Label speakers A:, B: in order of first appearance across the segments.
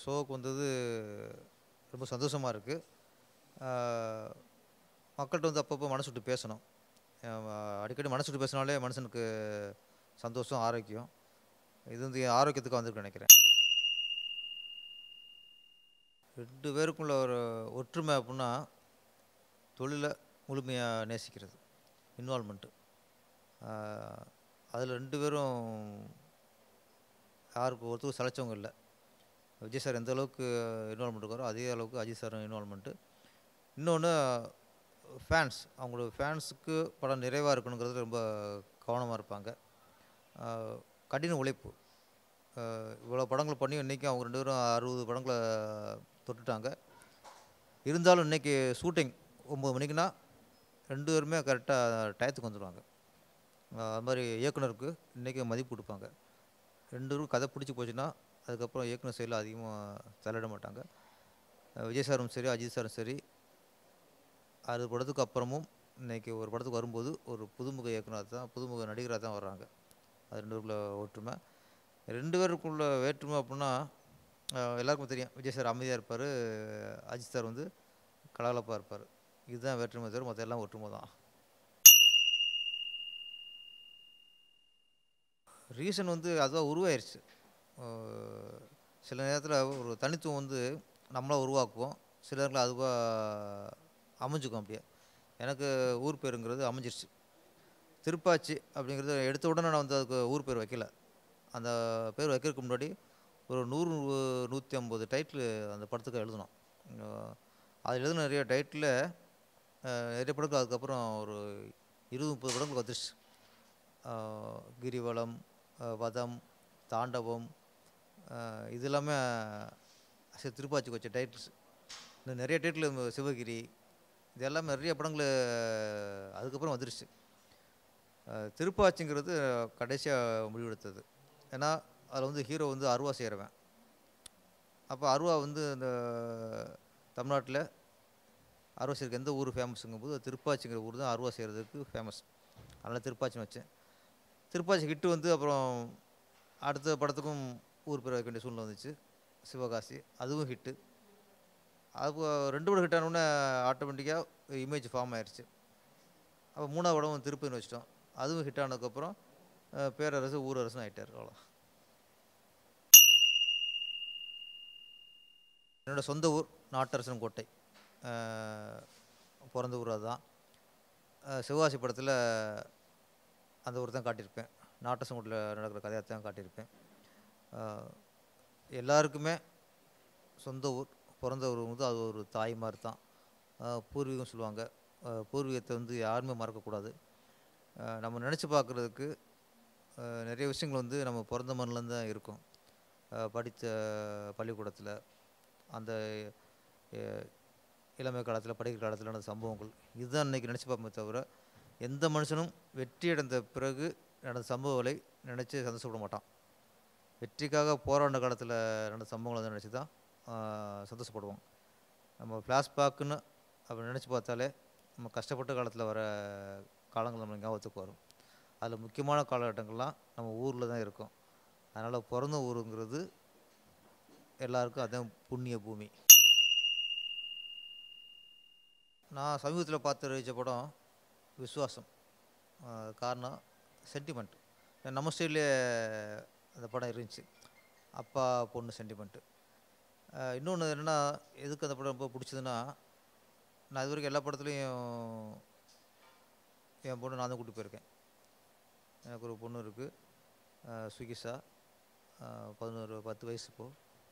A: ஷோவுக்கு வந்தது ரொம்ப சந்தோஷமாக இருக்குது மக்கள்கிட்ட வந்து அப்பப்போ மனசு விட்டு பேசணும் அஹ் அடிக்கடி மனசு விட்டு பேசினாலே மனுஷனுக்கு சந்தோஷம் ஆரோக்கியம் இது வந்து என் ஆரோக்கியத்துக்கு வந்திருக்கு நினைக்கிறேன் ரெண்டு பேருக்குள்ள ஒரு ஒற்றுமை அப்படின்னா தொழிலை முழுமையாக நேசிக்கிறது இன்வால்மெண்ட்டு அதில் ரெண்டு பேரும் யாருக்கு ஒருத்தருக்கு சளைச்சவங்க இல்லை விஜய் சார் எந்த அளவுக்கு இன்வால்மெண்ட் இருக்காரோ அதே அளவுக்கு அஜித் சார் இன்வால்மெண்ட்டு இன்னொன்று ஃபேன்ஸ் அவங்களோட ஃபேன்ஸுக்கு படம் நிறைவாக இருக்கணுங்கிறது ரொம்ப கவனமாக இருப்பாங்க ஆஹ் கடின உழைப்பு ஆஹ் இவ்வளோ படங்கள் பண்ணி இன்றைக்கி அவங்க ரெண்டு பேரும் அறுபது படங்களை தொட்டுட்டாங்க இருந்தாலும் இன்றைக்கி ஷூட்டிங் ஒம்பது மணிக்குன்னா ரெண்டு பேருமே கரெக்டாக டயத்துக்கு வந்துடுவாங்க ஆஹ் அது மாதிரி இயக்குனருக்கு இன்றைக்கி மதிப்பு கொடுப்பாங்க ரெண்டு பேரும் கதை பிடிச்சி போச்சுன்னா அதுக்கப்புறம் இயக்குனர் சைடில் அதிகமாக தலையிட மாட்டாங்க ஆஹ் விஜய் சாரும் சரி அஜித் சாரும் சரி அறுபது படத்துக்கு அப்புறமும் இன்றைக்கி ஒரு படத்துக்கு வரும்போது ஒரு புதுமுக இயக்குனர் தான் புதுமுக நடிகராக தான் வர்றாங்க அது ரெண்டு பேருக்குள்ள ஒற்றுமை ரெண்டு பேருக்குள்ள வேற்றுமை அப்படின்னா ஆஹ் எல்லாருக்கும் தெரியும் விஜய் சார் அமைதியாக இருப்பார் அஜித் சார் வந்து கலகலப்பாக இருப்பார் இதுதான் வேற்றுமை தவிர மற்ற எல்லாம் ஒற்றுமை தான் ரீசன் வந்து அதுவாக உருவாயிருச்சு ஆஹ் சில நேரத்தில் ஒரு தனித்துவம் வந்து நம்மளாக உருவாக்குவோம் சில நேரத்தில் அதுவாக அமைஞ்சுக்கும் அப்படியே எனக்கு ஊர் பேருங்கிறது அமைஞ்சிருச்சு திருப்பாச்சி அப்படிங்கிறது எடுத்த உடனே நான் வந்து அதுக்கு ஊர் பேர் வைக்கல அந்த பேர் வைக்கிறதுக்கு முன்னாடி ஒரு நூறு நூற்றி ஐம்பது டைட்டில் அந்த படத்துக்கு எழுதணும் அஹ் அதில் எழுதின நிறைய டைட்டில் நிறைய படங்கள் அதுக்கப்புறம் ஒரு இருபது முப்பது படங்கள் வந்துருச்சு அஹ் கிரிவலம் அஹ் வதம் தாண்டவம் அஹ் இது எல்லாமே சரி, திருப்பாச்சிக்கு வச்ச டைட்டில்ஸ் இன்னும் நிறைய டைட்டில் சிவகிரி இது எல்லாமே நிறைய படங்கள் அதுக்கப்புறம் வந்துருச்சு அஹ் திருப்பாச்சிங்கிறது கடைசியாக முடிவெடுத்தது ஏன்னா அதில் வந்து ஹீரோ வந்து அருவா செய்கிறவன் அப்போ அருவா வந்து இந்த தமிழ்நாட்டில் அருவா செய்யறதுக்கு எந்த ஊர் ஃபேமஸுங்கும் போது திருப்பாச்சிங்கிற ஊர் தான் அருவா செய்கிறதுக்கு ஃபேமஸ் அதனால் திருப்பாச்சின்னு வச்சேன் திருப்பாச்சி ஹிட்டு வந்து அப்புறம் அடுத்த படத்துக்கும் ஊர் பேர் வைக்க வேண்டிய சூழ்நிலை வந்துச்சு சிவகாசி அதுவும் ஹிட்டு அப்போ ரெண்டு படம் ஹிட் ஆனவுடனே ஆட்டோமேட்டிக்காக இமேஜ் ஃபார்ம் ஆயிடுச்சு அப்போ மூணாவது படம் திருப்பதின்னு வச்சிட்டோம் அதுவும் ஹிட் ஆனதுக்கப்புறம் அஹ், பேரரசு ஊரரசுன்னு ஆயிட்டார் அவ்வளோ என்னோடய சொந்த ஊர் நாட்டரசன் கோட்டை அஹ், பிறந்த ஊர் அதுதான் அஹ், சிவகாசி படத்தில் அந்த ஊர் தான் காட்டியிருப்பேன் நாட்டரசன் கோட்டையில் நடக்கிற கதையை தான் காட்டியிருப்பேன் அஹ், எல்லாருக்குமே சொந்த ஊர் பிறந்த ஊர் வந்து அது ஒரு தாய் மாதிரி தான் அஹ், பூர்வீகம் சொல்லுவாங்க அஹ், பூர்வீகத்தை வந்து யாருமே மறக்கக்கூடாது அஹ், நம்ம நினச்சி பார்க்குறதுக்கு நிறைய விஷயங்கள் வந்து நம்ம பிறந்த மண்ணிலேருந்து தான் இருக்கும் அஹ், படித்த பள்ளிக்கூடத்தில் அந்த அஹ், இளமை காலத்தில் படிக்கிற காலத்தில் நடந்த சம்பவங்கள் இதுதான் இன்றைக்கி நினச்சி பார்ப்போமே தவிர எந்த மனுஷனும் வெற்றி அடைந்த பிறகு நடந்த சம்பவங்களை நினச்சி சந்தோஷப்பட மாட்டான் வெற்றிக்காக போராண்ட காலத்தில் நடந்த சம்பவங்களை தான் நினச்சி தான் ஆஹ், சந்தோஷப்படுவோம் நம்ம ஃப்ளாஷ்பேக்குன்னு அப்படி நினச்சி பார்த்தாலே நம்ம கஷ்டப்பட்ட காலத்தில் வர காலங்கள் நம்ம ஞாபகத்துக்கு வரும் அதில் முக்கியமான காலகட்டங்கள்லாம் நம்ம ஊரில் தான் இருக்கும் அதனால் பிறந்த ஊருங்கிறது எல்லாருக்கும் அதான் புண்ணிய பூமி நான் சமீபத்தில் பார்த்து ரசித்த படம் விஸ்வாசம் ஆஹ் காரணம் சென்டிமெண்ட் நம்ம ஸ்டைல்லே அந்த படம் இருந்துச்சு அப்பா பொண்ணு சென்டிமெண்ட்டு இன்னொன்று என்னென்னா எதுக்கு அந்த படம் ரொம்ப பிடிச்சதுன்னா நான் இது வரைக்கும் எல்லா படத்துலையும் என் பொண்ணு நான் தான் கூட்டி போயிருக்கேன் எனக்கு ஒரு பொண்ணு இருக்குது சுகிஷா ஆஹ் பதினோரு பத்து வயசு இப்போ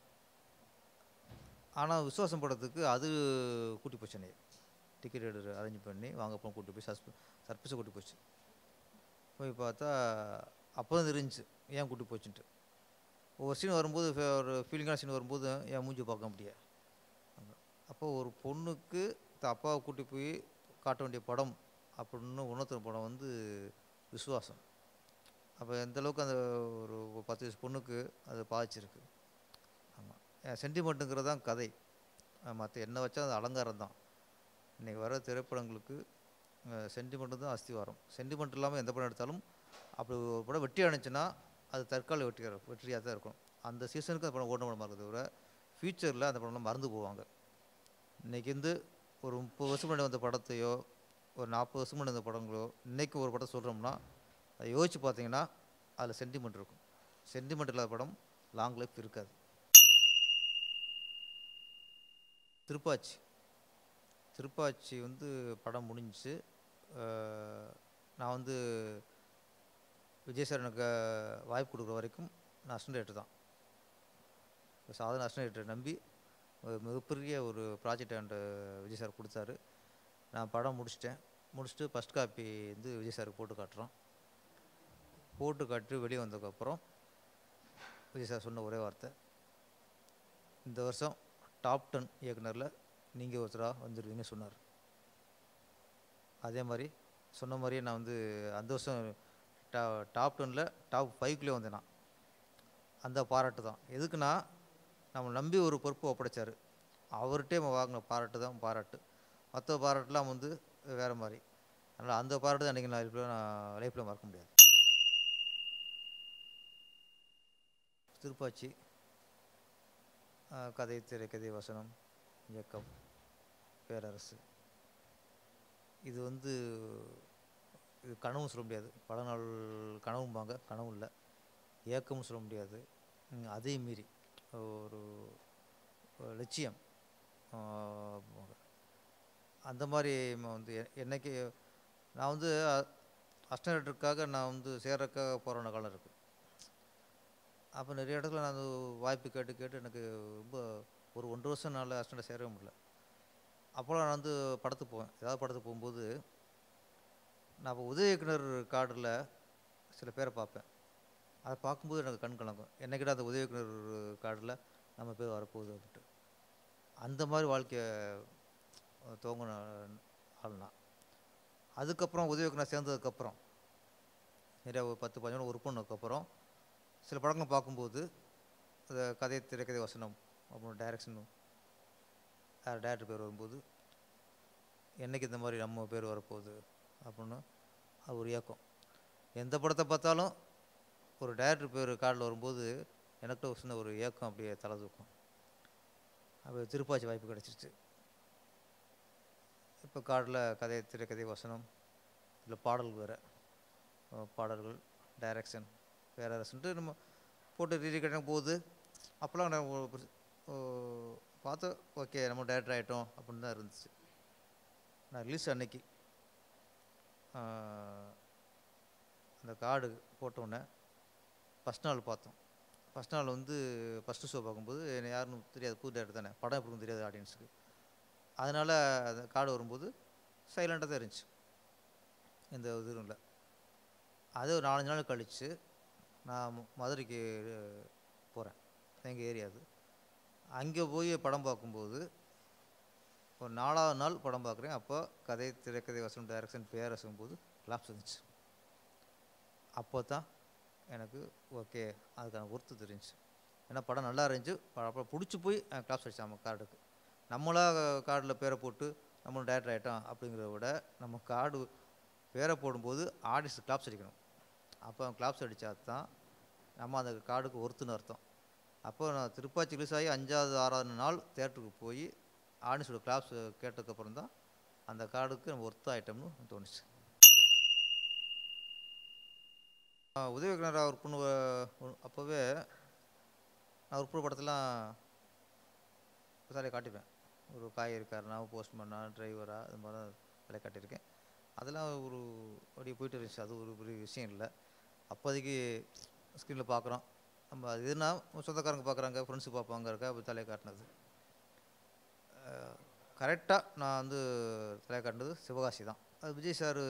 A: ஆனால் விசுவாசம் படத்துக்கு அது கூட்டி போச்சு என்னைய டிக்கெட் எடுத்து அரேஞ்ச் பண்ணி வாங்க போன கூட்டி போய் சஸ்ப சர்ப்ரைஸை கூட்டி போச்சு போய் பார்த்தா அப்போ தான் தெரிஞ்சுச்சு ஏன் கூட்டி போச்சுன்ட்டு ஒவ்வொரு சீன் வரும்போது ஃபே- ஒரு ஃபீலிங்கான சீன் வரும்போது என் மூஞ்சி பார்க்க முடியாது அப்போ ஒரு பொண்ணுக்கு த அப்பாவை கூட்டி போய் காட்ட வேண்டிய படம் அப்படின்னு உணர்த்துற படம் வந்து விசுவாசம் அப்போ எந்த அளவுக்கு அந்த ஒரு பத்து வயசு பொண்ணுக்கு அது பாதிச்சிருக்கு ஆமாம் சென்டிமெண்ட்டுங்கிறது தான் கதை மற்ற என்ன வச்சா அது அலங்காரம் தான் இன்றைக்கி வர திரைப்படங்களுக்கு சென்டிமெண்ட்டு தான் அஸ்திவாரம் சென்டிமெண்ட் இல்லாமல் எந்த படம் எடுத்தாலும் அப்படி ஒரு படம் வெற்றி அடைஞ்சுன்னா அது தற்காலிக வெற்றி வெற்றியாக தான் இருக்கும் அந்த சீசனுக்கு அந்த படம் ஓட படமாக இருக்கிறத தவிர ஃப்யூச்சரில் அந்த படம்லாம் மறந்து போவாங்க இன்றைக்கி வந்து ஒரு முப்பது வருஷம் முன்னாடி வந்த படத்தையோ ஒரு நாற்பது வருஷம் முன்னாடி வந்த படங்களோ இன்றைக்கி ஒரு படம் சொல்கிறோம்னா அதை யோசித்து பார்த்தீங்கன்னா அதில் சென்டிமெண்ட் இருக்கும் சென்டிமெண்ட் இல்லாத படம் லாங் லைஃப் இருக்காது திருப்பாச்சி திருப்பாச்சி வந்து படம் முடிஞ்சிச்சு அஹ் நான் வந்து விஜய் சார் எனக்கு வாய்ப்பு கொடுக்குற வரைக்கும் நான் அசிஸ்டன்ட் டைரக்டர் தான் இப்போ சாதாரண அசிஸ்டன்ட் டைரக்டர் நம்பி ஒரு மிகப்பெரிய ஒரு ப்ராஜெக்ட் என்கிட்ட விஜய் சார் கொடுத்தாரு நான் படம் முடிச்சிட்டேன் முடிச்சுட்டு ஃபஸ்ட் காப்பி வந்து விஜய் சாருக்கு போட்டு காட்டுறோம் போட்டு காட்டி வெளியே வந்ததுக்கப்புறம் விஜய் சார் சொன்ன ஒரே வார்த்தை இந்த வருஷம் டாப் டென் இயக்குனரில் நீங்கள் ஒருத்தராக வந்துடுவீங்கன்னு சொன்னார் அதே மாதிரி சொன்ன மாதிரியே நான் வந்து அந்த வருஷம் டா டாப் டெனில் டாப் ஃபைவ்க்குள்ளே வந்தேன் நான் அந்த பாராட்டு தான் எதுக்குன்னா நம்ம நம்பி ஒரு பொறுப்பு ஒப்படைச்சார் அவர்கிட்டே நம்ம வாங்கின பாராட்டு தான் பாராட்டு மற்ற பாராட்டுலாம் வந்து வேறு மாதிரி அதனால் அந்த பாராட்டு தான் அன்றைக்கி நான் லைஃப்பில் நான் லைஃப்பில் மறக்க முடியாது திருப்பாச்சி ஆஹ் கதை திரைக்கதை வசனம் இயக்கம் பேரரசு இது வந்து இது கனவும் சொல்ல முடியாது பல நாள் கனவும்பாங்க கனவு இல்லை ஏக்கமும் சொல்ல முடியாது ம், அதையும் மீறி ஒரு ஒரு லட்சியம் ஆஹ் அந்த மாதிரி ம- வந்து எ- என்னைக்கு நான் வந்து அஸ்டனேட்டருக்காக நான் வந்து சேர்றதுக்காக போராடின காலம் இருக்குது அப்போ நிறைய இடத்துல நான் அது வாய்ப்பு கேட்டு கேட்டு எனக்கு ரொம்ப ஒரு ஒன்றரை வருஷம் நாள் அஸ்டண்ட் சேரவே முடியல அப்போலாம் நான் வந்து படத்துக்கு போவேன் ஏதாவது படத்துக்கு போகும்போது நான் இப்போ உதவி இயக்குனர் கார்டில் சில பேரை பார்ப்பேன் அதை பார்க்கும்போது எனக்கு கண் கலங்கும் என்னைக்கிட்ட அந்த உதவி இயக்குனர் கார்டில் நம்ம பேர் வரப்போகுது அப்படின்ட்டு அந்த மாதிரி வாழ்க்கையை துவங்கின ஆள்னா அதுக்கப்புறம் உதவி இயக்குனர் சேர்ந்ததுக்கப்புறம் நிறைய ஒரு பத்து பதினொன்று ஒர்க் பண்ணதுக்கப்புறம் சில படங்கள் பார்க்கும்போது அந்த கதை திரைக்கதை வசனம் அப்புறம் டைரக்ஷனும் டேரக்டர் பேர் வரும்போது என்னைக்கு இந்த மாதிரி நம்ம பேர் வரப்போகுது அப்படின்னு அது ஒரு ஏக்கம் எந்த படத்தை பார்த்தாலும் ஒரு டைரக்டர் பேர் கார்டில் வரும்போது எனக்கு ஒரு சின்ன ஒரு ஏக்கம் அப்படியே தலை தூக்கும் அப்போ திருப்பாச்சி வாய்ப்பு கிடச்சிருச்சு இப்போ கார்டில் கதை திரைக்கதை வசனம் இல்லை பாடல் வேறு பாடல்கள் டைரக்ஷன் பேரரசுன்ட்டு நம்ம போட்டு ரீடி கட்டின போகுது அப்போல்லாம் நான் ஒரு பெருசு- ஓ, பார்த்து ஓகே நம்ம டேரக்டர் ஆகிட்டோம் அப்படின்னு தான் இருந்துச்சு நான் ரிலீஸ் அன்னைக்கு ஆஹ், அந்த கார்டு போட்டோன்னே ஃபஸ்ட் நாள் பார்த்தோம் ஃபஸ்ட் நாள் வந்து ஃபஸ்ட்டு ஷோ பார்க்கும்போது என்னை யாருன்னு தெரியாது புது டேரக்டர் தானே படம் எப்படி இருக்குன்னு தெரியாது ஆடியன்ஸுக்கு அதனால் அந்த கார்டு வரும்போது சைலண்டாக தான் இருந்துச்சு எந்த இதுவும் இல்லை அது ஒரு நாலஞ்சு நாள் கழித்து நான் ம- மதுரைக்கு போகிறேன் எங்கள் ஏரியா அது அங்கே போய் படம் பார்க்கும்போது ஒரு நாலாவது நாள் படம் பார்க்குறேன் அப்போ கதை திரைக்கதை வசனம் டைரக்ஷன் பேரரசும் போது கிளாப்ஸ் இருந்துச்சு அப்போ தான் எனக்கு ஓகே அதுக்கான ஒர்த்து தெரிஞ்சுச்சு ஏன்னா படம் நல்லா இருந்துச்சு அப்புறம் பிடிச்சி போய் கிளாப்ஸ் அடிச்சான் நம்ம கார்டுக்கு நம்மளா கார்டில் பேரை போட்டு நம்மளும் டேரக்டர் ஆகிட்டோம் அப்படிங்கிறத விட நம்ம கார்டு பேரை போடும்போது ஆடியன்ஸ் கிளாப்ஸ் அடிக்கணும் அப்போ கிளாப்ஸ் அடித்தா தான் நம்ம அந்த கார்டுக்கு ஒருத்துன்னு அர்த்தம் அப்போ நான் திருப்பாச்சி ரிலீஸ் ஆகி அஞ்சாவது ஆறாவது நாள் தேட்டருக்கு போய் ஆடியன்ஸோட கிளாப்ஸ் கேட்டதுக்கப்புறம் தான் அந்த கார்டுக்கு நம்ம ஒர்த்து ஆகிட்டோம்னு தோணுச்சு ஆஹ் உதவி இயக்குனராக ஒர்க் பண்ணுவ அப்போவே நான் ஒர்க் பண்ண படத்தெல்லாம் தலையை காட்டிப்பேன் ஒரு காய்கறிக்காரனா போஸ்ட்மேனா டிரைவரா அது மாதிரி தான் தலையை காட்டியிருக்கேன் அதெல்லாம் ஒரு அப்படியே போயிட்டு இருந்துச்சு அது ஒரு பெரிய விஷயம் இல்லை அப்போதைக்கு ஸ்க்ரீனில் பார்க்குறோம் நம்ம அது எதுனா சொந்தக்காரங்க பார்க்குறாங்க ஃப்ரெண்ட்ஸு பார்ப்பாங்க இருக்கா அப்படி தலையை காட்டினது கரெக்டாக நான் வந்து தலையை காட்டினது சிவகாசி தான் அது விஜய் சார்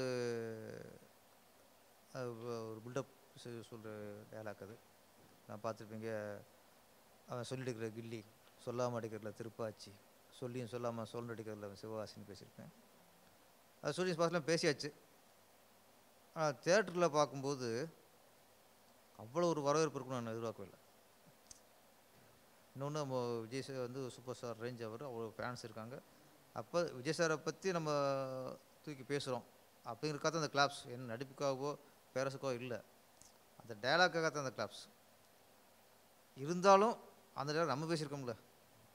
A: ஒரு பில்டப் சொல்கிற டயலாக் அது நான் பார்த்துருப்பீங்க அவன் சொல்லிட்டு இருக்கிற கில்லி சொல்லாமல் அடிக்கிறதுல திருப்பாச்சி சொல்லியும் சொல்லாமல் சொல்ல அடிக்கிறதுல சிவகாசின்னு பேசியிருப்பேன் அது சொல்லி பாசலாம் பேசியாச்சு ஆனால் தேட்டரில் பார்க்கும்போது அவ்வளோ ஒரு வரவேற்பு இருக்குன்னு நான் எதிர்பார்க்கவே இல்லை இன்னொன்று நம்ம விஜய் சார் வந்து சூப்பர் ஸ்டார் ரேஞ்ச் அவர் அவ்வளோ ஃபேன்ஸ் இருக்காங்க அப்போ விஜய் சாரை பற்றி நம்ம தூக்கி பேசுகிறோம் அப்படிங்கிறக்காக அந்த கிளாப்ஸ் என்ன நடிப்புக்காகவோ பேரஸுக்கோ இல்லை அந்த டயலாக்காக தான் அந்த கிளாப்ஸ் இருந்தாலும் அந்த டயலாக் நம்ம பேசியிருக்கோம்ல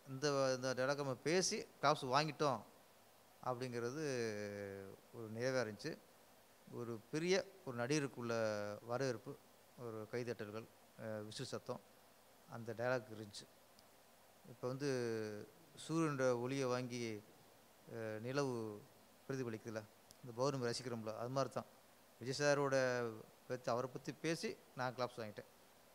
A: இந்த இந்த டைலாக் நம்ம பேசி காசு வாங்கிட்டோம் அப்படிங்கிறது ஒரு நிறைவாக இருந்துச்சு ஒரு பெரிய ஒரு நடிகருக்குள்ள வரவேற்பு ஒரு கைதட்டல்கள் அஹ், விசில் சத்தம் அந்த டைலாக் இருந்துச்சு இப்போ வந்து சூரியனோட ஒளியை வாங்கி அஹ், நிலவு பிரதிபலிக்குதுல்ல இந்த பௌர்ணமி ரசிக்கிறோம்ல அது மாதிரி தான் விஜய் சாரோட பற்றி அவரை பற்றி பேசி நான் கிளாப்ஸ் வாங்கிட்டேன்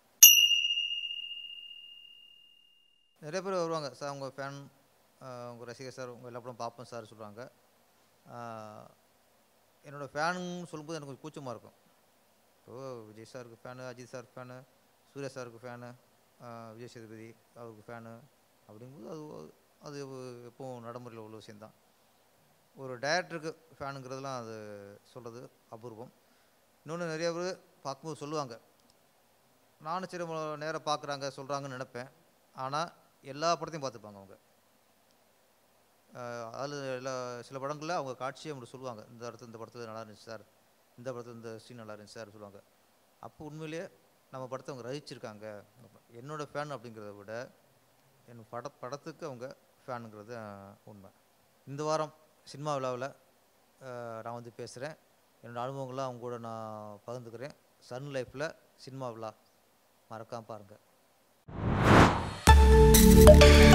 A: நிறைய பேர் வருவாங்க சார் உங்கள் ஃபேன் உங்கள் ரசிகர் சார் உங்கள் எல்லா படம் பார்ப்பேன் சார் சொல்கிறாங்க என்னோடய ஃபேனுன்னு சொல்லும்போது எனக்கு கொஞ்சம் கூச்சமாக இருக்கும் இப்போது விஜய் சாருக்கு fan Ajith sir fan Suriya சாருக்கு ஃபேனு விஜய் சேதுபதி அவருக்கு ஃபேனு அப்படிங்கும்போது அது அது எப்பவும் நடைமுறையில் உள்ள விஷயந்தான் ஒரு டைரக்டருக்கு ஃபேனுங்கிறதுலாம் அது சொல்கிறது அபூர்வம் இன்னொன்று நிறைய பேர் பார்க்கும்போது சொல்லுவாங்க நானும் சரி நேராக பார்க்குறாங்க சொல்கிறாங்கன்னு நினைப்பேன் ஆனால் எல்லா படத்தையும் பார்த்துப்பாங்க அவங்க அதில் எல்லா சில படங்களில் அவங்க காட்சியை அவங்க சொல்லுவாங்க இந்த இடத்துல இந்த படத்தில் நல்லா இருந்துச்சு சார் இந்த படத்தில் இந்த சீன் நல்லா இருந்துச்சு சார் சொல்லுவாங்க அப்போ உண்மையிலேயே நம்ம படத்தை அவங்க ரசிச்சிருக்காங்க என்னோடய ஃபேன் அப்படிங்கிறத விட என் பட படத்துக்கு அவங்க ஃபேனுங்கிறது அஹ், உண்மை இந்த வாரம் சினிமா விழாவில் நான் வந்து பேசுகிறேன் என்னோடய அனுபவங்கள்லாம் அவங்க கூட நான் பகிர்ந்துக்கிறேன் சன் லைஃப்பில் சினிமா விழா மறக்காமல் பாருங்கள்